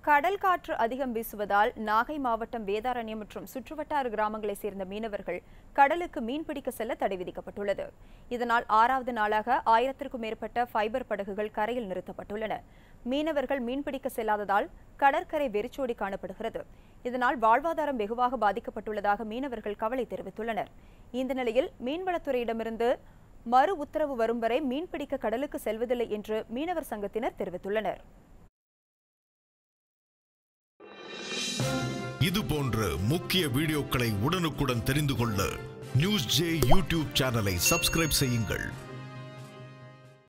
கடல் காற்று அதிகம் வீசுவதால் நாகை மாவட்டம் வேதாரண்யம் மற்றும் சுற்றுவட்டார கிராமங்களைச் சேர்ந்த மீனவர்கள் கடலுக்கு மீன்பிடிக்க செல்ல தடை விதிக்கப்பட்டுள்ளது இதனால் ஆறாவது நாளாக ஆயிரத்திற்கும் மேற்பட்ட ஃபைபர் படகுகள் கரையில் நிறுத்தப்பட்டுள்ளன மீனவர்கள் மீன்பிடிக்க செல்லாததால் கடற்கரை வெறிச்சோடி காணப்படுகிறது இதனால் வாழ்வாதாரம் வெகுவாக பாதிக்கப்பட்டுள்ளதாக மீனவர்கள் கவலை தெரிவித்துள்ளனர் இந்த நிலையில் மீன்வளத்துறையிடமிருந்து மறு உத்தரவு வரும் வரை மீன்பிடிக்க கடலுக்கு செல்வதில்லை என்று மீனவர் சங்கத்தினர் தெரிவித்துள்ளனர் இது போன்ற முக்கிய வீடியோக்களை உடனுக்குடன் தெரிந்து கொள்ள நியூஸ் ஜே யூடியூப் சேனலை சப்ஸ்கிரைப் செய்யுங்கள்